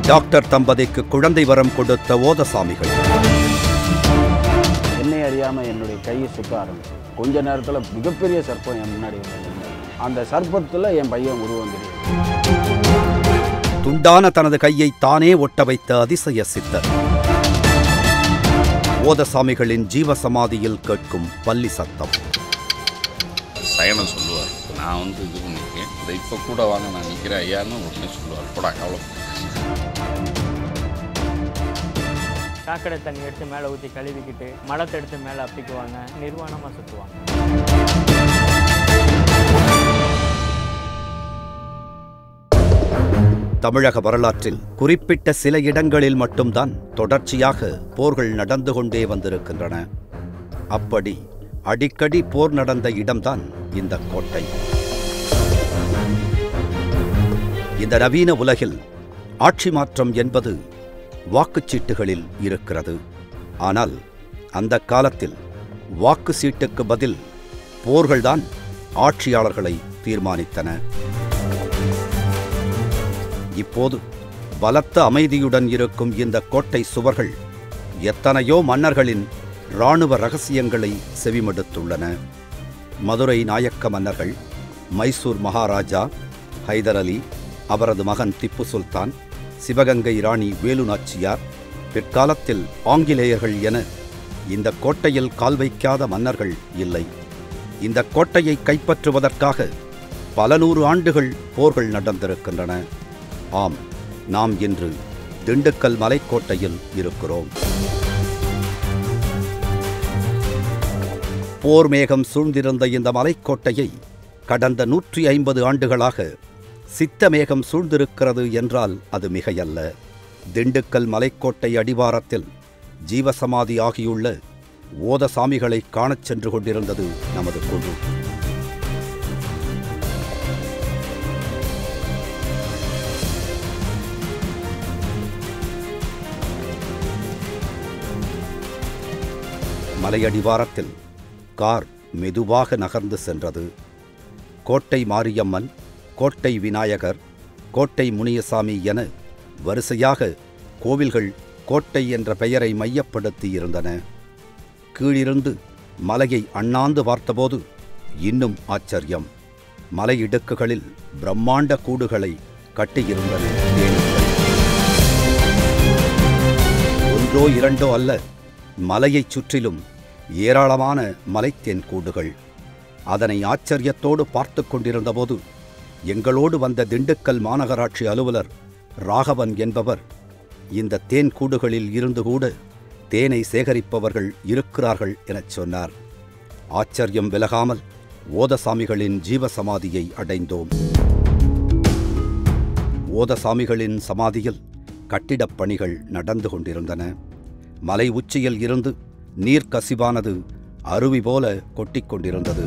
Doctor தம்பதிக்கு குழந்தை வரம் கொடுத்த ஓதசாமிகள் என்னை அறியாமல் என்னுடைய கையை சுத்த ஆரம்பிச்சு கொஞ்ச நேரத்தில் மிகப்பெரிய சர்ப்பம் என் முன்னாடி வந்து நின்னது. அந்த சர்ப்பத்தில் என் பையன் உருவம் தெரியும் துண்டான தனது கையை தானே ஒட்ட வைத்த அதிசய சித்தர் ஓதசாமிகளின் ஜீவசமாதியில் கேட்கும் பல்லி சத்தம் சயனம் சொல்லுவார் நான் வந்து இது பண்ணியிருக்கேன் இந்த இப்போ கூட வாங்க நான் நிற்கிறேன் ஐயான்னு உடனே சொல்லுவார் போடா கவலை சாக்கடை தண்ணி எடுத்து மேலே ஊற்றி கழுவிக்கிட்டு மலத்தை எடுத்து மேலே அப்பிக்குவாங்க நிர்வாணமாக சுற்றுவாங்க தமிழக வரலாற்றில் குறிப்பிட்ட சில இடங்களில் மட்டும்தான் தொடர்ச்சியாக போர்கள் நடந்து கொண்டே வந்திருக்கின்றன அப்படி அடிக்கடி போர் நடந்த இடம்தான் இந்த கோட்டை இந்த நவீன உலகில் ஆட்சி மாற்றம் என்பது வாக்குச்சீட்டுகளில் இருக்கிறது ஆனால் அந்த காலத்தில் வாக்கு சீட்டுக்கு பதில் போர்கள்தான் ஆட்சியாளர்களை தீர்மானித்தன இப்போது பலத்த அமைதியுடன் இருக்கும் இந்த கோட்டை சுவர்கள் எத்தனையோ மன்னர்களின் இராணுவ ரகசியங்களை செவிமடுத்துள்ளன மதுரை நாயக்க மன்னர்கள் மைசூர் மகாராஜா ஹைதர் அலி அவரது மகன் திப்பு சுல்தான் சிவகங்கை ராணி வேலு நாச்சியார் பிற்காலத்தில் ஆங்கிலேயர்கள் என இந்த கோட்டையில் கால் வைக்காத மன்னர்கள் இல்லை இந்த கோட்டையை கைப்பற்றுவதற்காக பல நூறு ஆண்டுகள் போர்கள் நடந்திருக்கின்றன ஆம் நாம் இன்று திண்டுக்கல் மலைக்கோட்டையில் இருக்கிறோம் போர் மேகம் சூழ்ந்திருந்த இந்த மலைக்கோட்டையை கடந்த நூற்றி ஐம்பது ஆண்டுகளாக சித்த மேகம் சூழ்ந்திருக்கிறது என்றால் அது மிகையல்ல திண்டுக்கல் மலைக்கோட்டை அடிவாரத்தில் ஜீவசமாதி ஆகியுள்ள ஓதசாமிகளை காணச் சென்று கொண்டிருந்தது நமது குழு மலையடிவாரத்தில் கார் மெதுவாக நகர்ந்து சென்றது கோட்டை மாரியம்மன் கோட்டை விநாயகர் கோட்டை முனியசாமி என வரிசையாக கோவில்கள் கோட்டை என்ற பெயரை மையப்படுத்தி இருந்தன கீழிருந்து மலையை அண்ணாந்து பார்த்தபோது இன்னும் ஆச்சரியம் மலை இடுக்குகளில் பிரம்மாண்ட கூடுகளை கட்டியிருந்தன தேனீக்கள். ஒன்றோ இரண்டோ அல்ல மலையைச் சுற்றிலும் ஏராளமான மலைத்தேன் கூடுகள் அதனை ஆச்சரியத்தோடு பார்த்து கொண்டிருந்தபோது எங்களோடு வந்த திண்டுக்கல் மாநகராட்சி அலுவலர் ராகவன் என்பவர் இந்த தேன் கூடுகளில் இருந்து கூட தேனை சேகரிப்பவர்கள் இருக்கிறார்கள் எனச் சொன்னார் ஆச்சரியம் விலகாமல் ஓதசாமிகளின் ஜீவசமாதியை அடைந்தோம் ஓதசாமிகளின் சமாதியில் கட்டிடப் பணிகள் நடந்து கொண்டிருந்தன மலை உச்சியில் இருந்து நீர் கசிவானது அருவி போல கொட்டிக் கொண்டிருந்தது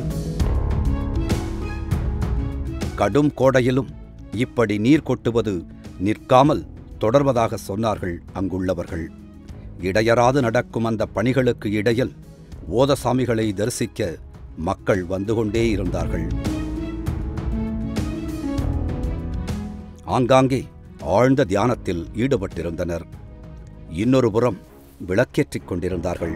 கடும் கோடையிலும் இப்படி நீர் கொட்டுவது நிற்காமல் தொடர்வதாக சொன்னார்கள் அங்குள்ளவர்கள் இடையறாது நடக்கும் அந்த பணிகளுக்கு இடையில் ஓதசாமிகளை தரிசிக்க மக்கள் வந்து கொண்டே இருந்தார்கள் ஆங்காங்கே ஆழ்ந்த தியானத்தில் ஈடுபட்டிருந்தனர் இன்னொரு புறம் விளக்கேற்றிக் கொண்டிருந்தார்கள்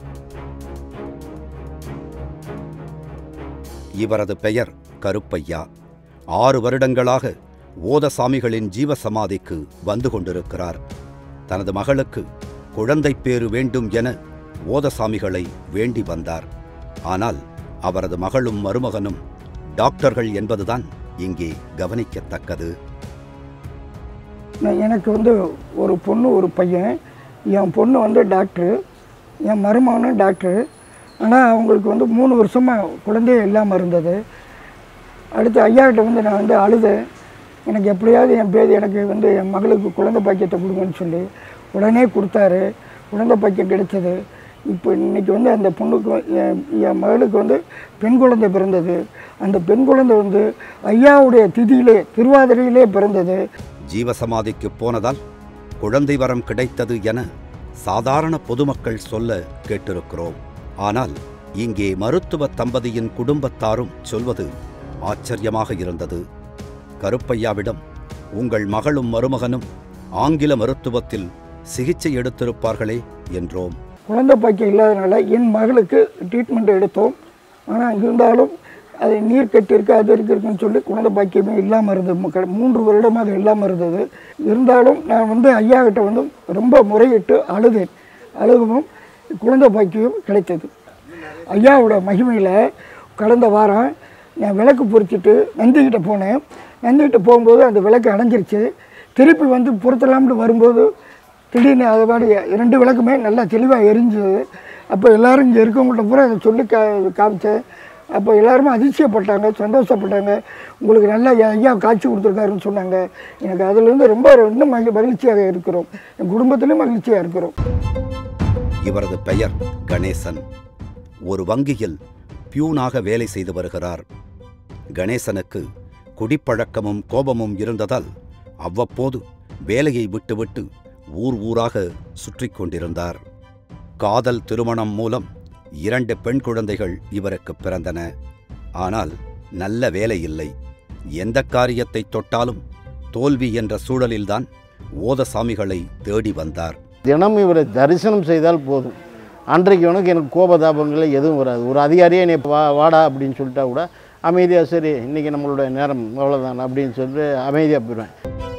இவரது பெயர் கருப்பையா ஆறு வருடங்களாக ஓதசாமிகளின் ஜீவசமாதிக்கு வந்து கொண்டிருக்கிறார் தனது மகளுக்கு குழந்தை பேறு வேண்டும் என ஓதசாமிகளை வேண்டி வந்தார் ஆனால் அவரது மகளும் மருமகனும் டாக்டர்கள் என்பதுதான் இங்கே கவனிக்கத்தக்கது நான் எனக்கு வந்து ஒரு பொண்ணு ஒரு பையன் என் பொண்ணு வந்து டாக்டரு என் மருமகனும் டாக்டரு ஆனால் அவங்களுக்கு வந்து மூணு வருஷமாக குழந்தையே இல்லாமல் இருந்தது அடுத்து ஐயாக்கிட்ட வந்து நான் வந்து அழுதேன் எனக்கு எப்படியாவது என் பேர் எனக்கு வந்து என் மகளுக்கு குழந்தை பாக்கியத்தை கொடுங்கன்னு சொல்லி உடனே கொடுத்தாரு குழந்தை பாக்கியம் கிடைச்சது இப்போ இன்னைக்கு வந்து அந்த பொண்ணுக்கு வ- என் என் மகளுக்கு வந்து பெண் குழந்தை பிறந்தது அந்த பெண் குழந்தை வந்து ஐயாவுடைய திதியிலே திருவாதிரையிலே பிறந்தது ஜீவசமாதிக்கு போனதால் குழந்தை வரம் கிடைத்தது என சாதாரண பொதுமக்கள் சொல்ல கேட்டிருக்கிறோம் ஆனால் இங்கே மருத்துவ தம்பதியின் குடும்பத்தாரும் சொல்வது ஆச்சரியமாக இருந்தது கருப்பையாவிடம் உங்கள் மகளும் மருமகனும் ஆங்கில மருத்துவத்தில் சிகிச்சை எடுத்திருப்பார்களே என்றோம் குழந்தை பாக்கியம் இல்லாதனால என் மகளுக்கு ட்ரீட்மெண்ட் எடுத்தோம் ஆனால் இருந்தாலும் அது நீர் கட்டி இருக்கு அது இருக்கு இருக்குன்னு சொல்லி குழந்தை பாக்கியமே இல்லாமல் இருந்தது மு- மூன்று வருடமாக அது இல்லாமல் இருந்தது இருந்தாலும் நான் வந்து ஐயா கிட்ட வந்து ரொம்ப முறையிட்டு அழுதேன் அழுகவும் குழந்தை பாக்கியம் கிடைத்தது ஐயாவோட மகிமையில் கடந்த வாரம் நான் விளக்கு பொறிச்சிட்டு நந்திக்கிட்ட போனேன் நந்திக்கிட்ட போகும்போது அந்த விளக்கு அணைஞ்சிருச்சு திருப்பி வந்து பொருத்தலாம்னு வரும்போது திடீர்னு அது மாதிரி ரெண்டு விளக்குமே நல்லா தெளிவாக எரிஞ்சுது அப்போ எல்லாரும் இங்கே இருக்கவங்கள்ட்ட பூரா அதை சொல்லி கா காமிச்சேன் அப்போ எல்லாருமே அதிசயப்பட்டாங்க சந்தோஷப்பட்டாங்க உங்களுக்கு நல்லா ஐயா காட்சி கொடுத்துருக்காருன்னு சொன்னாங்க எனக்கு அதுலேருந்து ரொம்ப இன்னும் மகி மகிழ்ச்சியாக இருக்கிறோம் என் குடும்பத்திலும் மகிழ்ச்சியாக இருக்கிறோம் இவரது பெயர் கணேசன் ஒரு வங்கியில் பியூனாக வேலை செய்து வருகிறார் கணேசனுக்கு குடிப்பழக்கமும் கோபமும் இருந்ததால் அவ்வப்போது வேலையை விட்டுவிட்டு ஊர் ஊராக சுற்றிக் கொண்டிருந்தார் காதல் திருமணம் மூலம் இரண்டு பெண் குழந்தைகள் இவருக்கு பிறந்தன ஆனால் நல்ல வேலை இல்லை எந்த காரியத்தை தொட்டாலும் தோல்வி என்ற சூழலில்தான் ஓதசாமிகளை தேடி வந்தார் தினம் இவரை தரிசனம் செய்தால் போதும் அன்றைக்கு உனக்கு எனக்கு கோபதாபங்கள் எதுவும் வராது ஒரு அதிகாரியே என்னை வா வாடா அப்படின்னு சொல்லிட்டா கூட அமைதியாக சரி இன்றைக்கி நம்மளுடைய நேரம் அவ்வளோதான் அப்படின்னு சொல்லிட்டு அமைதியாக போயிடுவேன்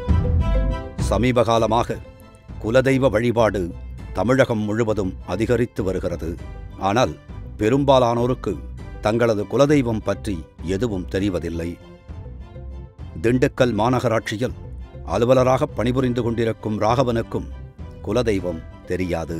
சமீப காலமாக குலதெய்வ வழிபாடு தமிழகம் முழுவதும் அதிகரித்து வருகிறது ஆனால் பெரும்பாலானோருக்கு தங்களது குலதெய்வம் பற்றி எதுவும் தெரிவதில்லை திண்டுக்கல் மாநகராட்சியில் அலுவலராக பணிபுரிந்து கொண்டிருக்கும் ராகவனுக்கும் குலதெய்வம் தெரியாது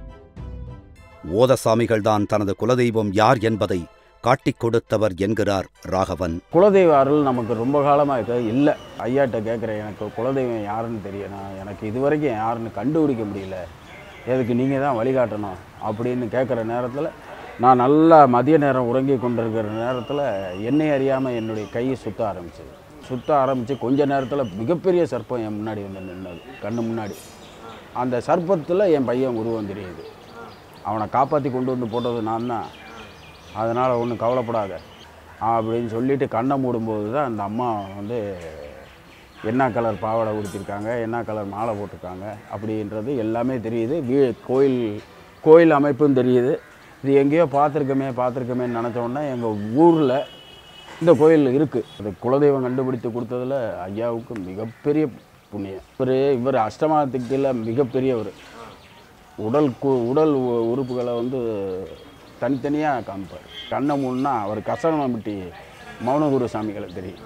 ஓதசாமிகள்தான் தனது குலதெய்வம் யார் என்பதை காட்டிக் கொடுத்தவர் என்கிறார் ராகவன் குலதெய்வ அருள் நமக்கு ரொம்ப காலமாக இருக்க இல்லை ஐயாட்ட கேட்குறேன் எனக்கு குலதெய்வம் யாருன்னு தெரியும் நான் எனக்கு இது வரைக்கும் யாருன்னு கண்டுபிடிக்க முடியல எதுக்கு நீங்கள் தான் வழிகாட்டணும் அப்படின்னு கேட்குற நேரத்தில் நான் நல்லா மதிய நேரம் உறங்கி கொண்டிருக்கிற நேரத்தில் என்னை அறியாமல் என்னுடைய கை சுத்த ஆரம்பிச்சது சுத்த ஆரம்பித்து கொஞ்ச நேரத்தில் மிகப்பெரிய சர்ப்பம் என் முன்னாடி வந்து நின்னது கண்ணு முன்னாடி அந்த சர்ப்பத்தில் என் பையன் உருவம் தெரியுது அவனை காப்பாற்றி கொண்டு வந்து போட்டது நான் தான் அதனால் ஒன்றும் கவலைப்படாத அப்படின்னு சொல்லிட்டு கண்ணை மூடும்போது தான் அந்த அம்மா வந்து என்ன கலர் பாவாடை உடுத்திருக்காங்க என்ன கலர் மாலை போட்டிருக்காங்க அப்படின்றது எல்லாமே தெரியுது வீ கோயில் கோயில் அமைப்பும் தெரியுது இது எங்கேயோ பார்த்துருக்கமே பார்த்துருக்கமேன்னு நினச்ச உடனே எங்கள் ஊரில் இந்த கோயில் இருக்குது அது குலதெய்வம் கண்டுபிடித்து கொடுத்ததுல ஐயாவுக்கு மிகப்பெரிய புண்ணியம் இவர் இவர் அஷ்டமாத்துக்கில் மிகப்பெரியவர் உடல் கு உடல் உ- உறுப்புகளை வந்து தனித்தனியாக காமிப்பார் கண்ணை மூணுனா அவர் கசனம்பட்டி மௌனகுரு சாமிகளை தெரியும்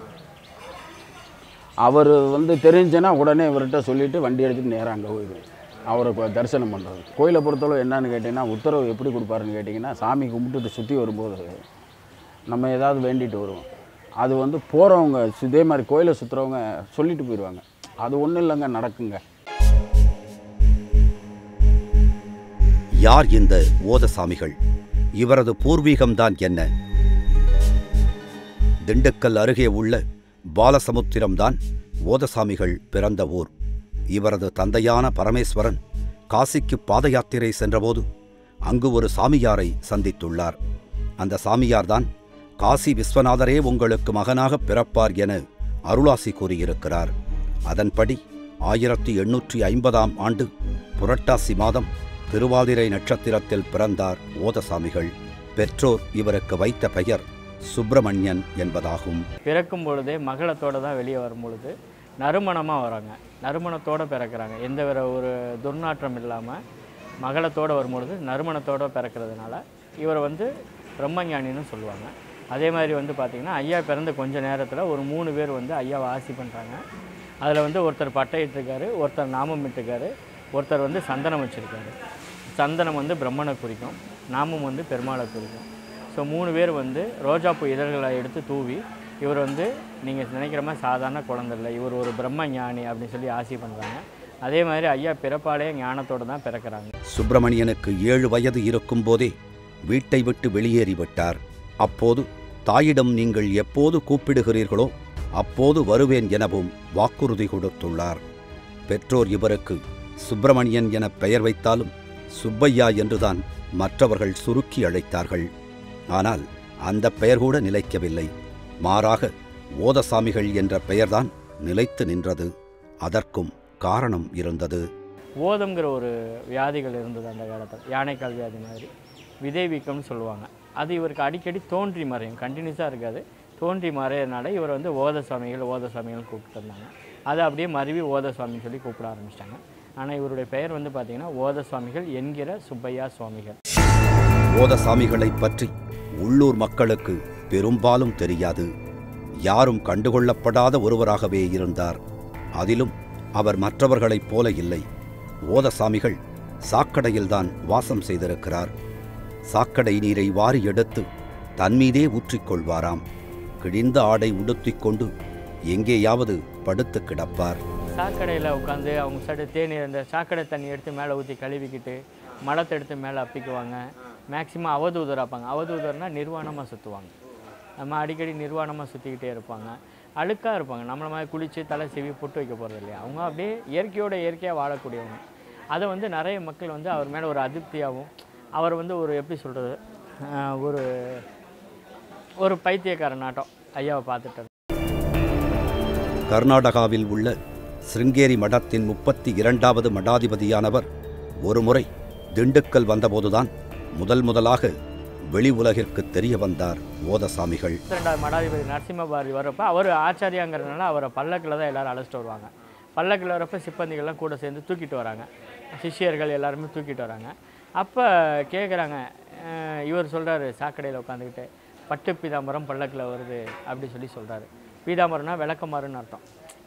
அவர் வந்து தெரிஞ்சுன்னா உடனே இவர்கிட்ட சொல்லிவிட்டு வண்டி எடுத்துட்டு நேராக அங்கே போயிடுவேன் அவரை கொ- தரிசனம் பண்ணுறது கோயிலை பொறுத்தளவு என்னன்னு கேட்டிங்கன்னா உத்தரவு எப்படி கொடுப்பாருன்னு கேட்டிங்கன்னா சாமி கும்பிட்டுட்டு சுற்றி வரும்போது நம்ம ஏதாவது வேண்டிட்டு வருவோம் அது வந்து போகிறவங்க இதே மாதிரி கோயிலை சுற்றுறவங்க சொல்லிட்டு போயிடுவாங்க அது ஒன்றும் இல்லைங்க நடக்குங்க யார் இந்த ஓதசாமிகள் இவரது பூர்வீகம்தான் என்ன திண்டுக்கல் அருகே உள்ள பாலசமுத்திரம்தான் ஓதசாமிகள் பிறந்த ஊர் இவரது தந்தையான பரமேஸ்வரன் காசிக்கு பாத யாத்திரை சென்றபோது அங்கு ஒரு சாமியாரை சந்தித்துள்ளார் அந்த சாமியார்தான் காசி விஸ்வநாதரே உங்களுக்கு மகனாக பிறப்பார் என அருளாசி கூறியிருக்கிறார் அதன்படி ஆயிரத்தி எண்ணூற்றி ஐம்பதாம் ஆண்டு புரட்டாசி மாதம் திருவாதிரை நட்சத்திரத்தில் பிறந்தார் ஓதசாமிகள் பெற்றோர் இவருக்கு வைத்த பெயர் சுப்பிரமணியன் என்பதாகும் பிறக்கும் பொழுதே மகளத்தோடு தான் வெளியே வரும் பொழுது நறுமணமாக வராங்க நறுமணத்தோடு பிறக்கிறாங்க எந்த வேற ஒரு துர்நாற்றம் இல்லாமல் மகளத்தோடு வரும்பொழுது நறுமணத்தோடு பிறக்கிறதுனால இவர் வந்து பிரம்மஞானின்னு சொல்லுவாங்க அதே மாதிரி வந்து பார்த்திங்கன்னா ஐயா பிறந்த கொஞ்ச நேரத்தில் ஒரு மூணு பேர் வந்து ஐயாவை ஆசி பண்ணுறாங்க அதில் வந்து ஒருத்தர் பட்டையிட்டிருக்காரு ஒருத்தர் நாமம் இட்டிருக்காரு ஒருத்தர் வந்து சந்தனம் வச்சுருக்காரு சந்தனம் வந்து பிரம்மனை குறிக்கும் நாமம் வந்து பெருமாளை குறிக்கும் ஸோ மூணு பேர் வந்து ரோஜாப்பூ இதழ்களை எடுத்து தூவி இவர் வந்து நீங்கள் நினைக்கிற மாதிரி சாதாரண குழந்தை இல்லை இவர் ஒரு பிரம்ம ஞானி அப்படின்னு சொல்லி ஆசி பண்ணுறாங்க அதே மாதிரி ஐயா பிறப்பாலே ஞானத்தோடு தான் பிறக்கிறாங்க சுப்பிரமணியனுக்கு ஏழு வயது இருக்கும்போதே வீட்டை விட்டு வெளியேறிவிட்டார் அப்போது தாயிடம் நீங்கள் எப்போது கூப்பிடுகிறீர்களோ அப்போது வருவேன் எனவும் வாக்குறுதி கொடுத்துள்ளார் பெற்றோர் இவருக்கு சுப்பிரமணியன் என பெயர் வைத்தாலும் சுப்பையா என்றுதான் மற்றவர்கள் சுருக்கி அழைத்தார்கள் ஆனால் அந்த பெயர் கூட நிலைக்கவில்லை மாறாக ஓதசாமிகள் என்ற பெயர்தான் நிலைத்து நின்றது அதற்கும் காரணம் இருந்தது ஓதம்ங்கிற ஒரு வியாதிகள் இருந்தது அந்த காலத்தில் யானைக்கால் வியாதி மாதிரி விதை வீக்கம்னு சொல்லுவாங்க அது இவருக்கு அடிக்கடி தோன்றி மறையும் கண்டினியூஸாக இருக்காது தோன்றி மறையறனால இவர் வந்து ஓத சுவாமிகள் ஓத சுவாமிகள் கூப்பிட்டு வந்தாங்க அதை அப்படியே மருவி ஓத சுவாமின்னு சொல்லி கூப்பிட ஆரம்பிச்சிட்டாங்க ஆனால் இவருடைய பெயர் வந்து பார்த்திங்கன்னா ஓத சுவாமிகள் என்கிற சுப்பையா சுவாமிகள் ஓதசாமிகளைப் பற்றி உள்ளூர் மக்களுக்கு பெரும்பாலும் தெரியாது யாரும் கண்டுகொள்ளப்படாத ஒருவராகவே இருந்தார் அதிலும் அவர் மற்றவர்களைப் போல இல்லை ஓதசாமிகள் சாக்கடையில்தான் வாசம் செய்திருக்கிறார் சாக்கடை நீரை வாரி எடுத்து தன்மீதே ஊற்றிக்கொள்வாராம் கிழிந்த ஆடை உடுத்திக் கொண்டு எங்கேயாவது படுத்து கிடப்பார் சாக்கடையில் உட்காந்து அவங்க சடு தேநீர் அந்த சாக்கடை தண்ணி எடுத்து மேலே ஊற்றி கழுவிக்கிட்டு மலத்தை எடுத்து மேலே அப்பிக்குவாங்க மேக்ஸிமம் அவதூதராப்பாங்க அவதூதர்னா நிர்வாணமாக சுற்றுவாங்க நம்ம அடிக்கடி நிர்வாணமாக சுற்றிக்கிட்டே இருப்பாங்க அழுக்காக இருப்பாங்க நம்மள மாதிரி குளித்து தலை சீவி பொட்டு வைக்க போகிறது இல்லையா அவங்க அப்படியே இயற்கையோட இயற்கையாக வாழக்கூடியவங்க அதை வந்து நிறைய மக்கள் வந்து அவர் மேலே ஒரு அதிருப்தியாகவும் அவர் வந்து ஒரு எப்படி சொல்கிறது ஒரு ஒரு பைத்தியக்காரன் நாட்டம் ஐயாவை பார்த்துட்டு கர்நாடகாவில் உள்ள சிருங்கேரி மடத்தின் முப்பத்தி இரண்டாவது மடாதிபதியானவர் ஒருமுறை திண்டுக்கல் வந்தபோதுதான் முதல் முதலாக வெளி உலகிற்கு தெரிய வந்தார் ஓதசாமிகள் ரெண்டாவது மடாதிபதி நரசிம்ம பாரதி வரப்போ அவர் ஆச்சாரியாங்கிறதுனால அவரை பல்லக்கில் தான் எல்லாரும் அழைச்சிட்டு வருவாங்க பல்லக்கில் வரப்போ சிப்பந்திகள்லாம் கூட சேர்ந்து தூக்கிட்டு வராங்க சிஷ்யர்கள் எல்லாருமே தூக்கிட்டு வராங்க அப்போ கேட்குறாங்க இவர் சொல்கிறாரு சாக்கடையில் உட்காந்துக்கிட்டு பட்டு பீதாம்பரம் பல்லக்கில் வருது அப்படி சொல்லி சொல்கிறாரு பீதாம்பரம்னா விளக்கமாறுன்னு அர்த்தம்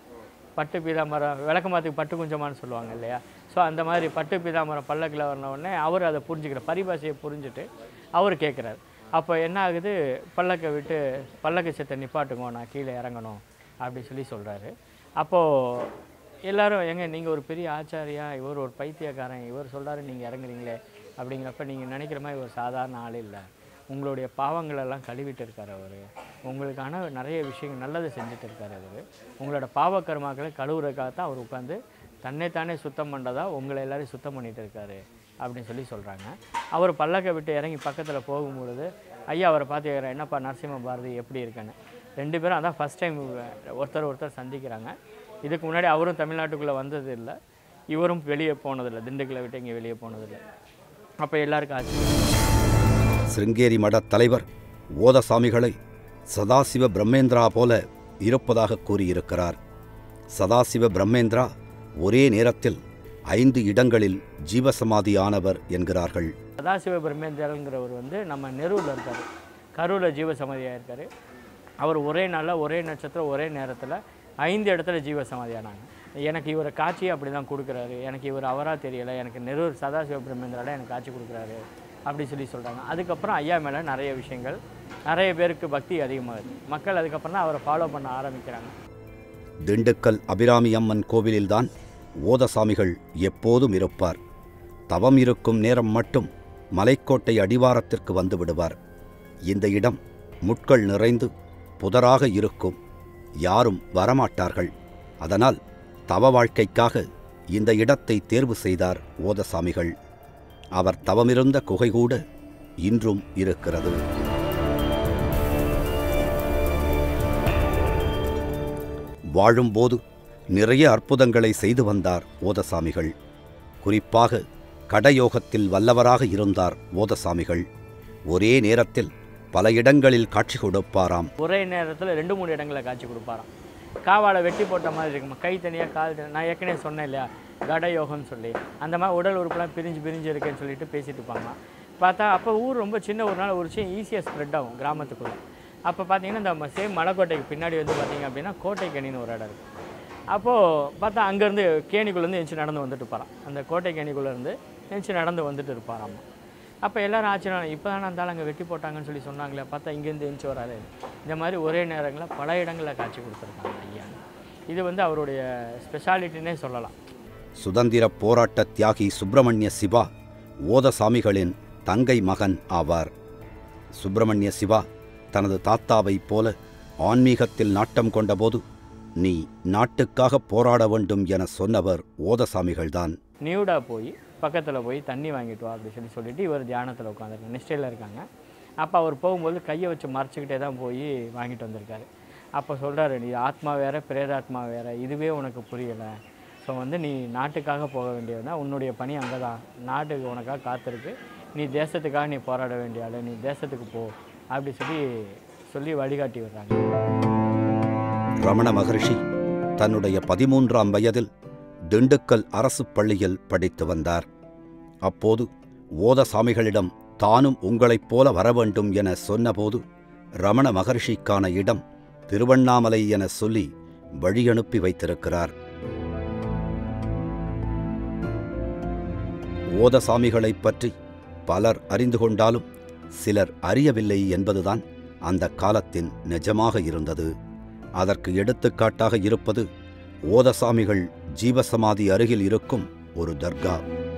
பட்டு பீதாம்பரம் விளக்கமாத்துக்கு பட்டு குஞ்சமான்னு சொல்லுவாங்க இல்லையா ஸோ அந்த மாதிரி பட்டு பீதாம்பரம் பல்லக்கில் வரன உடனே அவர் அதை புரிஞ்சுக்கிற பரிபாஷையை புரிஞ்சுட்டு அவர் கேட்குறாரு அப்போ என்ன ஆகுது பல்லக்கை விட்டு பல்லக்கு செத்தை நிப்பாட்டுங்க நான் கீழே இறங்கணும் அப்படி சொல்லி சொல்கிறாரு அப்போது எல்லாரும் எங்க நீங்கள் ஒரு பெரிய ஆச்சாரியா இவர் ஒரு பைத்தியக்காரன் இவர் சொல்கிறாரு நீங்கள் இறங்குறீங்களே அப்படிங்கிறப்ப நீங்கள் நினைக்கிற மாதிரி ஒரு சாதாரண ஆள் இல்லை உங்களுடைய பாவங்களெல்லாம் கழுவிட்டு இருக்கார் அவர் உங்களுக்கான நிறைய விஷயங்கள் நல்லது செஞ்சுட்டு இருக்கார் அவர் உங்களோட பாவ கர்மாக்களை கழுவுறதுக்காக தான் அவர் உட்காந்து தன்னைத்தானே சுத்தம் பண்ணுறதா உங்களை எல்லாரையும் சுத்தம் பண்ணிட்டு இருக்காரு அப்படின்னு சொல்லி சொல்கிறாங்க அவர் பல்லக்கை விட்டு இறங்கி பக்கத்தில் போகும்பொழுது ஐயா அவரை பார்த்து கேட்குறேன் என்னப்பா நரசிம்ம பாரதி எப்படி இருக்குன்னு ரெண்டு பேரும் அதான் ஃபஸ்ட் டைம் ஒருத்தர் ஒருத்தர் சந்திக்கிறாங்க இதுக்கு முன்னாடி அவரும் தமிழ்நாட்டுக்குள்ளே வந்தது இல்லை இவரும் வெளியே போனதில்லை திண்டுக்கலை விட்டு இங்கே வெளியே போனதில்லை அப்போ எல்லாருக்கும் ஆச்சு சிருங்கேரி மடத் தலைவர் ஓதசாமிகளை சதாசிவ பிரம்மேந்திரா போல இருப்பதாக கூறியிருக்கிறார் சதாசிவ பிரம்மேந்திரா ஒரே நேரத்தில் ஐந்து இடங்களில் ஜீவசமாதி ஆனவர் என்கிறார்கள் சதாசிவ பிரம்மேந்திரங்கிறவர் வந்து நம்ம நெரூரில் இருக்கார் கரூரில் ஜீவசமாதியாக இருக்கார் அவர் ஒரே நாளில் ஒரே நட்சத்திரம் ஒரே நேரத்தில் ஐந்து இடத்துல ஜீவசமாதியானாங்க எனக்கு இவர் காட்சி அப்படி தான் கொடுக்குறாரு எனக்கு இவர் அவராக தெரியலை எனக்கு நெரூர் சதாசிவ பிரம்மேந்திரால எனக்கு காட்சி கொடுக்குறாரு அப்படி சொல்லி சொல்கிறாங்க அதுக்கப்புறம் ஐயா மேலே நிறைய விஷயங்கள் நிறைய பேருக்கு பக்தி அதிகமாகுது மக்கள் அதுக்கப்புறம் தான் அவரை ஃபாலோ பண்ண ஆரம்பிக்கிறாங்க திண்டுக்கல் அபிராமி அம்மன் கோவிலில்தான் ஓதசாமிகள் எப்போதும் இருப்பார் தவம் இருக்கும் நேரம் மட்டும் மலைக்கோட்டை அடிவாரத்திற்கு வந்து விடுவார் இந்த இடம் முட்கள் நிறைந்து புதராக இருக்கும் யாரும் வரமாட்டார்கள் அதனால் தவ வாழ்க்கைக்காக இந்த இடத்தை தேர்வு செய்தார் ஓதசாமிகள் அவர் தவமிருந்த குகை கூட இன்றும் இருக்கிறது வாழும்போது நிறைய அற்புதங்களை செய்து வந்தார் ஓதசாமிகள் குறிப்பாக கடயோகத்தில் வல்லவராக இருந்தார் ஓதசாமிகள் ஒரே நேரத்தில் பல இடங்களில் காட்சி கொடுப்பாராம் ஒரே நேரத்தில் ரெண்டு மூணு இடங்களில் காட்சி கொடுப்பாராம் காவாலை வெட்டி போட்ட மாதிரி இருக்குமா கை தனியாக கால் தனியா நான் ஏற்கனவே சொன்னேன் இல்லையா கட யோகம்னு சொல்லி அந்த மாதிரி உடல் உறுப்புலாம் பிரிஞ்சு பிரிஞ்சு இருக்கேன்னு சொல்லிட்டு பேசிட்டு இருப்பாங்களாம் பார்த்தா அப்போ ஊர் ரொம்ப சின்ன ஒரு நாள் ஒரு விஷயம் ஈஸியாக ஸ்ப்ரெட் ஆகும் கிராமத்துக்குள்ளே அப்போ பார்த்தீங்கன்னா இந்த சேம் மலைக்கோட்டைக்கு பின்னாடி வந்து பார்த்தீங்க அப்படின்னா கோட்டை கணின்னு ஒரு இடம் இருக்குது அப்போது பார்த்தா அங்கேருந்து கேணிக்குள்ளேருந்து எஞ்சி நடந்து வந்துட்டு இருப்பாராம் அந்த கோட்டை கேணிக்குள்ளேருந்து எஞ்சி நடந்து வந்துட்டு இருப்பாராம் அப்போ எல்லாரும் ஆச்சரியம் இப்போ தான் அந்த அங்கே வெட்டி போட்டாங்கன்னு சொல்லி சொன்னாங்களே பார்த்தா இங்கேருந்து எஞ்சி வராது இந்த மாதிரி ஒரே நேரங்களில் பல இடங்களில் காட்சி கொடுத்துருக்காங்க ஐயா இது வந்து அவருடைய ஸ்பெஷாலிட்டினே சொல்லலாம் சுதந்திர போராட்ட தியாகி சுப்பிரமணிய சிவா ஓதசாமிகளின் தங்கை மகன் ஆவார் சுப்பிரமணிய சிவா தனது தாத்தாவைப் போல ஆன்மீகத்தில் நாட்டம் கொண்டபோது நீ நாட்டுக்காக போராட வேண்டும் என சொன்னவர் ஓதசாமிகள்தான் நியூடா போய் பக்கத்தில் போய் தண்ணி வாங்கிட்டு வா அப்படின்னு சொல்லி சொல்லிட்டு இவர் தியானத்தில் உட்காந்துருக்காங்க நிஷ்டையில் இருக்காங்க அப்போ அவர் போகும்போது கையை வச்சு மறைச்சிக்கிட்டே தான் போய் வாங்கிட்டு வந்திருக்காரு அப்போ சொல்கிறாரு நீ ஆத்மா வேற பிரேதாத்மா வேற இதுவே உனக்கு புரியலை ஸோ வந்து நீ நாட்டுக்காக போக வேண்டியதுனா உன்னுடைய பணி அங்கே தான் நாட்டுக்கு உனக்காக காத்திருக்கு நீ தேசத்துக்காக நீ போராட வேண்டிய ஆளு நீ தேசத்துக்கு போ அப்படி சொல்லி சொல்லி வழிகாட்டி விடுறாங்க ரமண மகரிஷி தன்னுடைய பதிமூன்றாம் வயதில் திண்டுக்கல் அரசு பள்ளியில் படித்து வந்தார் அப்போது ஓதசாமிகளிடம் தானும் உங்களைப் போல வர வேண்டும் என சொன்னபோது ரமண மகரிஷிக்கான இடம் திருவண்ணாமலை என சொல்லி வழியனுப்பி வைத்திருக்கிறார் ஓதசாமிகளைப் பற்றி பலர் அறிந்து கொண்டாலும் சிலர் அறியவில்லை என்பதுதான் அந்த காலத்தின் நிஜமாக இருந்தது அதற்கு எடுத்துக்காட்டாக இருப்பது ஓதசாமிகள் ஜீவசமாதி அருகில் இருக்கும் ஒரு தர்கா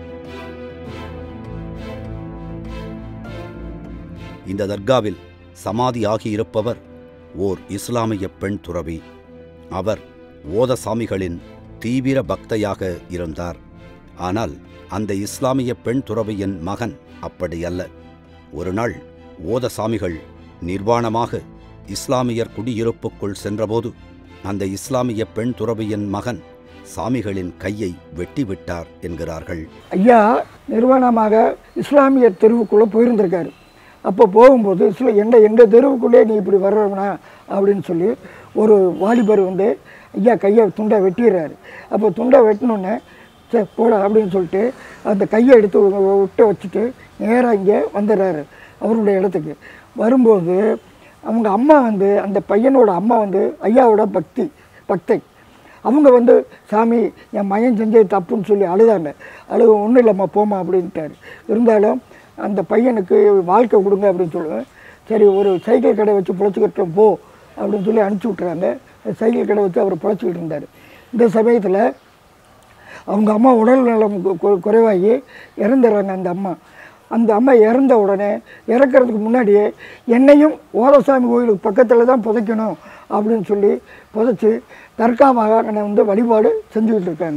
இந்த தர்காவில் சமாதியாகியிருப்பவர் ஓர் இஸ்லாமிய பெண் துறவி அவர் ஓதசாமிகளின் தீவிர பக்தையாக இருந்தார் ஆனால் அந்த இஸ்லாமிய பெண் துறவியின் மகன் அப்படியல்ல ஒரு நாள் ஓதசாமிகள் நிர்வாணமாக இஸ்லாமியர் குடியிருப்புக்குள் சென்றபோது அந்த இஸ்லாமிய பெண் துறவியின் மகன் சாமிகளின் கையை வெட்டிவிட்டார் என்கிறார்கள் ஐயா நிர்வாணமாக இஸ்லாமிய தெருவுக்குள்ளே போயிருந்திருக்காரு அப்போ போகும்போது இஸ்ல எந்த எங்கள் தெருவுக்குள்ளே நீ இப்படி வர்றவனா அப்படின்னு சொல்லி ஒரு வாலிபர் வந்து ஐயா கையை துண்டை வெட்டிடுறாரு அப்போ துண்டை வெட்டினோடனே சரி போட அப்படின்னு சொல்லிட்டு அந்த கையை எடுத்து வி- விட்டு வச்சுட்டு நேராக இங்கே வந்துடுறாரு அவருடைய இடத்துக்கு வரும்போது அவங்க அம்மா வந்து அந்த பையனோட அம்மா வந்து ஐயாவோட பக்தி பக்தை அவங்க வந்து சாமி என் மகன் செஞ்சது தப்புன்னு சொல்லி அழுதாங்க அழுக ஒன்றும் இல்லைம்மா போமா அப்படின்ட்டாரு இருந்தாலும் அந்த பையனுக்கு வாழ்க்கை கொடுங்க அப்படின்னு சொல்லுவேன் சரி ஒரு சைக்கிள் கடை வச்சு பிழைச்சிக்கிட்டோம் போ அப்படின்னு சொல்லி அனுப்பிச்சி விட்றாங்க சைக்கிள் கடை வச்சு அவர் பிழைச்சிக்கிட்டு இருந்தார் இந்த சமயத்தில் அவங்க அம்மா உடல் நலம் கு- கு- குறைவாகி இறந்துடுறாங்க அந்த அம்மா அந்த அம்மா இறந்த உடனே இறக்கிறதுக்கு முன்னாடியே என்னையும் ஓதசாமி கோயிலுக்கு பக்கத்தில் தான் புதைக்கணும் அப்படின்னு சொல்லி புதைச்சி தற்காமாக என்னை வந்து வழிபாடு செஞ்சுக்கிட்டு இருக்காங்க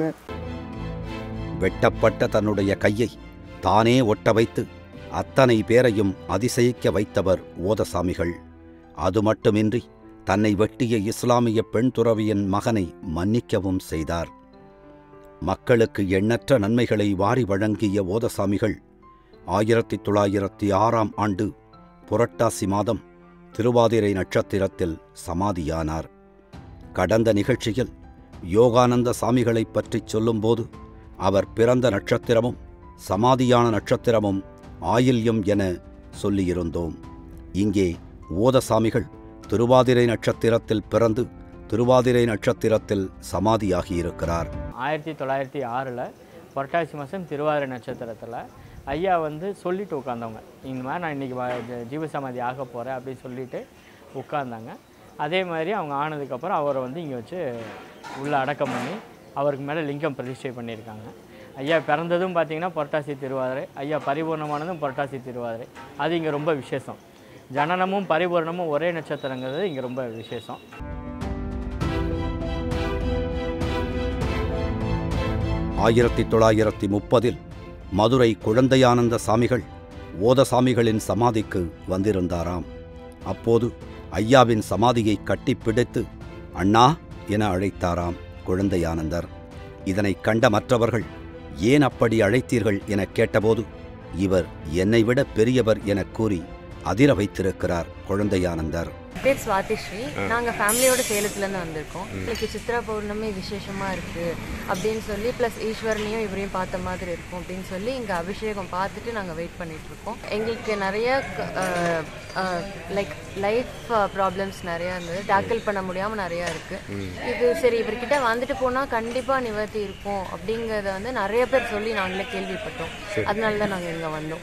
வெட்டப்பட்ட தன்னுடைய கையை தானே ஒட்ட வைத்து அத்தனை பேரையும் அதிசயிக்க வைத்தவர் ஓதசாமிகள் அது மட்டுமின்றி தன்னை வெட்டிய இஸ்லாமிய பெண் துறவியின் மகனை மன்னிக்கவும் செய்தார் மக்களுக்கு எண்ணற்ற நன்மைகளை வாரி வழங்கிய ஓதசாமிகள் ஆயிரத்தி தொள்ளாயிரத்தி ஆறாம் ஆண்டு புரட்டாசி மாதம் திருவாதிரை நட்சத்திரத்தில் சமாதியானார் கடந்த நிகழ்ச்சியில் யோகானந்த சாமிகளைப் பற்றிச் சொல்லும்போது அவர் பிறந்த நட்சத்திரமும் சமாதியான நட்சத்திரமும் ஆயில்யம் என சொல்லியிருந்தோம் இங்கே ஓதசாமிகள் திருவாதிரை நட்சத்திரத்தில் பிறந்து திருவாதிரை நட்சத்திரத்தில் சமாதியாகியிருக்கிறார் ஆயிரத்தி தொள்ளாயிரத்தி ஆறில் புரட்டாசி மாதம் திருவாதிரை நட்சத்திரத்தில் ஐயா வந்து சொல்லிட்டு உட்காந்தவங்க இந்த மாதிரி நான் இன்றைக்கி ஜீவசமாதி ஆக போகிறேன் அப்படின்னு சொல்லிட்டு உட்கார்ந்தாங்க அதே மாதிரி அவங்க ஆனதுக்கப்புறம் அவரை வந்து இங்கே வச்சு உள்ளே அடக்கம் பண்ணி அவருக்கு மேலே லிங்கம் பிரதிஷ்டை பண்ணியிருக்காங்க ஐயா பிறந்ததும் பார்த்தீங்கன்னா புரட்டாசி திருவாதிரை ஐயா பரிபூர்ணமானதும் புரட்டாசி திருவாதிரை அது இங்கே ரொம்ப விசேஷம் ஜனனமும் பரிபூர்ணமும் ஒரே நட்சத்திரங்கிறது இங்கே ரொம்ப விசேஷம் ஆயிரத்தி தொள்ளாயிரத்தி முப்பதில் மதுரை குழந்தையானந்த சாமிகள் ஓதசாமிகளின் சமாதிக்கு வந்திருந்தாராம் அப்போது ஐயாவின் சமாதியை கட்டிப்பிடித்து அண்ணா என அழைத்தாராம் குழந்தையானந்தர் இதனைக் கண்ட மற்றவர்கள் ஏன் அப்படி அழைத்தீர்கள் எனக் கேட்டபோது இவர் என்னை விட பெரியவர் எனக் கூறி அதிர வைத்திருக்கிறார் குழந்தையானந்தர் பேர் சுவாதி ஸ்ரீ நாங்கள் ஃபேமிலியோட சேலத்துலேருந்து வந்திருக்கோம் இன்னைக்கு சித்ரா பௌர்ணமி விசேஷமாக இருக்குது அப்படின்னு சொல்லி ப்ளஸ் ஈஸ்வரனையும் இவரையும் பார்த்த மாதிரி இருக்கும் அப்படின்னு சொல்லி இங்கே அபிஷேகம் பார்த்துட்டு நாங்கள் வெயிட் பண்ணிட்டு இருக்கோம் எங்களுக்கு நிறைய லைக் லைஃப் ப்ராப்ளம்ஸ் நிறையா இருந்தது டேக்கிள் பண்ண முடியாமல் நிறையா இருக்குது இது சரி இவர்கிட்ட வந்துட்டு போனால் கண்டிப்பாக நிவர்த்தி இருக்கும் அப்படிங்கிறத வந்து நிறைய பேர் சொல்லி நாங்களே கேள்விப்பட்டோம் அதனால தான் நாங்கள் இங்கே வந்தோம்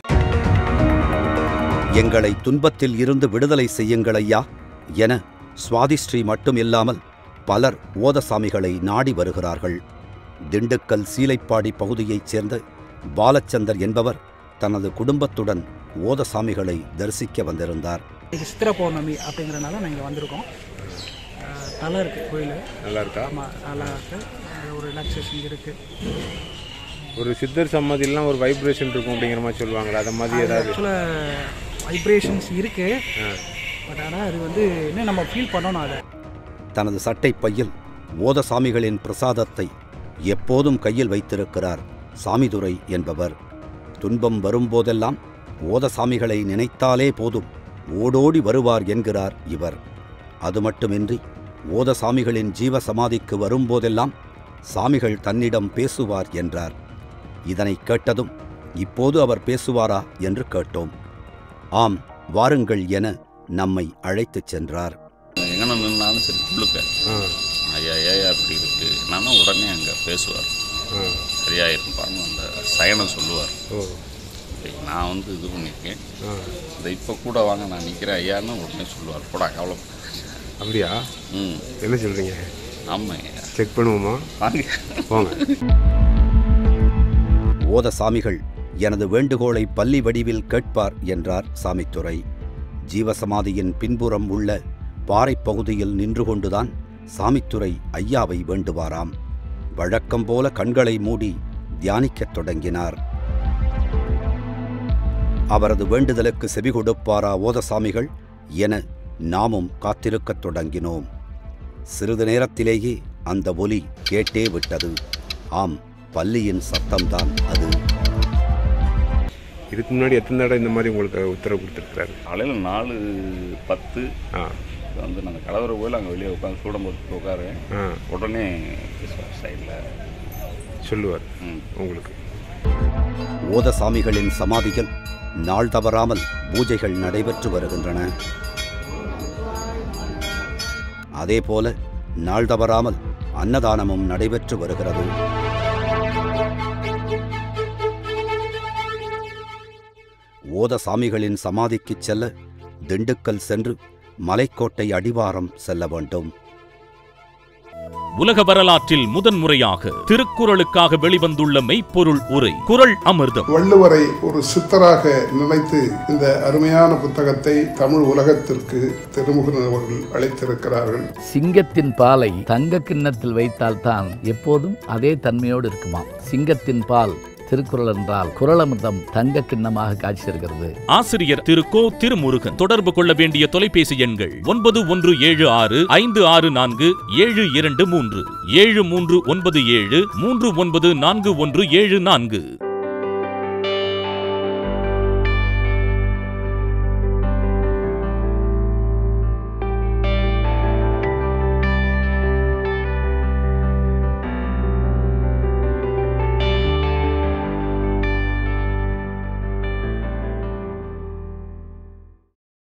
எங்களை துன்பத்தில் இருந்து விடுதலை செய்யுங்கள் ஐயா என சுவாதிஸ்ரீ மட்டும் இல்லாமல் பலர் ஓதசாமிகளை நாடி வருகிறார்கள் திண்டுக்கல் சீலைப்பாடி பகுதியைச் சேர்ந்த பாலச்சந்தர் என்பவர் தனது குடும்பத்துடன் ஓதசாமிகளை தரிசிக்க வந்திருந்தார் இன்னைக்கு சித்திரை பௌர்ணமி அப்படிங்கிறனால நான் இங்கே வந்திருக்கோம் அஹ் நல்லா இருக்குது கோயில் நல்லா இருக்கா ஆமாம் நல்லா இருக்குது ஒரு ரிலாக்ஸேஷன் இருக்குது ஒரு சித்தர் சம்மதிலாம் ஒரு வைப்ரேஷன் இருக்கும் அப்படிங்கிற மாதிரி சொல்லுவாங்களா அது மாதிரி ஏதாவது ஆக்சுவலாக வைப்ரேஷன்ஸ் இருக்குது பட் ஆனால் அது வந்து இன்னும் நம்ம ஃபீல் பண்ணணும் அதை தனது சட்டைப் பையில் ஓதசாமிகளின் பிரசாதத்தை எப்போதும் கையில் வைத்திருக்கிறார் சாமிதுரை என்பவர் துன்பம் வரும்போதெல்லாம் ஓதசாமிகளை நினைத்தாலே போதும் ஓடோடி வருவார் என்கிறார் இவர் அது மட்டுமின்றி ஓதசாமிகளின் ஜீவ சமாதிக்கு வரும்போதெல்லாம் சாமிகள் தன்னிடம் பேசுவார் என்றார் இதனைக் கேட்டதும் இப்போது அவர் பேசுவாரா என்று கேட்டோம் ஆம் வாருங்கள் என நம்மை அழைத்துச் சென்றார் எங்கன நின்னாலும் சரி உள்ளுக்க ஆ ஐயா ஏயா அப்படி இருக்கு நான் உடனே அங்கே பேசுவார் ஆ சரியாயிருப்பான்னு அந்த சயனம் சொல்லுவார் ஓ நான் வந்து இது பண்ணியிருக்கேன் ஆ இந்த இப்போ கூட வாங்க நான் நிற்கிறேன் ஐயான்னு உடனே சொல்லுவார் போடா கவலை அப்படியா ம் என்ன சொல்கிறீங்க ஆமாம் ஐயா செக் பண்ணுவோமா வாங்க போங்க ஓத சாமிகள் எனது வேண்டுகோளை பள்ளி வடிவில் கேட்பார் என்றார் சாமித்துரை ஜீவசமாதியின் பின்புறம் உள்ள பாறைப் பகுதியில் நின்று கொண்டுதான் சாமித்துரை ஐயாவை வேண்டுவாராம் வழக்கம் போல கண்களை மூடி தியானிக்கத் தொடங்கினார் அவரது வேண்டுதலுக்கு செவி கொடுப்பாரா ஓதசாமிகள் என நாமும் காத்திருக்கத் தொடங்கினோம் சிறிது நேரத்திலேயே அந்த ஒலி கேட்டே விட்டது ஆம் பள்ளியின் சத்தம்தான் அது இதுக்கு முன்னாடி எத்தனை தடவை இந்த மாதிரி உங்களுக்கு உத்தரவு கொடுத்துருக்காரு காலையில் நாலு பத்து ஆ வந்து நாங்கள் கலவர கோயில் அங்கே வெளியே உட்காந்து சூடம் போட்டு உட்காருவேன் ஆ உடனே பேசுவார் சைடில் சொல்லுவார் ம் உங்களுக்கு ஓதசாமிகளின் சமாதியில் நாள் தவறாமல் பூஜைகள் நடைபெற்று வருகின்றன அதேபோல நாள் தவறாமல் அன்னதானமும் நடைபெற்று வருகிறது ஓதசாமிகளின் சமாதிக்குச் செல்ல திண்டுக்கல் சென்று மலைக்கோட்டை அடிவாரம் செல்ல வேண்டும் உலக வரலாற்றில் முதன்முறையாக திருக்குறளுக்காக வெளிவந்துள்ள மெய்ப்பொருள் உரை குறள் அமிர்தம் வள்ளுவரை ஒரு சித்தராக நினைத்து இந்த அருமையான புத்தகத்தை தமிழ் உலகத்திற்கு திருமுகன் அவர்கள் அளித்திருக்கிறார்கள் சிங்கத்தின் பாலை தங்க கிண்ணத்தில் வைத்தால்தான் எப்போதும் அதே தன்மையோடு இருக்குமாம் சிங்கத்தின் பால் திருக்குறள் என்றால் குறளமிர்தம் தங்க கிண்ணமாக காட்சி தருகிறது ஆசிரியர் திரு கோ திருமுருகன் தொடர்பு கொள்ள வேண்டிய தொலைபேசி எண்கள் ஒன்பது ஒன்று ஏழு ஆறு ஐந்து ஆறு நான்கு ஏழு இரண்டு மூன்று ஏழு மூன்று ஒன்பது ஏழு மூன்று ஒன்பது நான்கு ஒன்று ஏழு நான்கு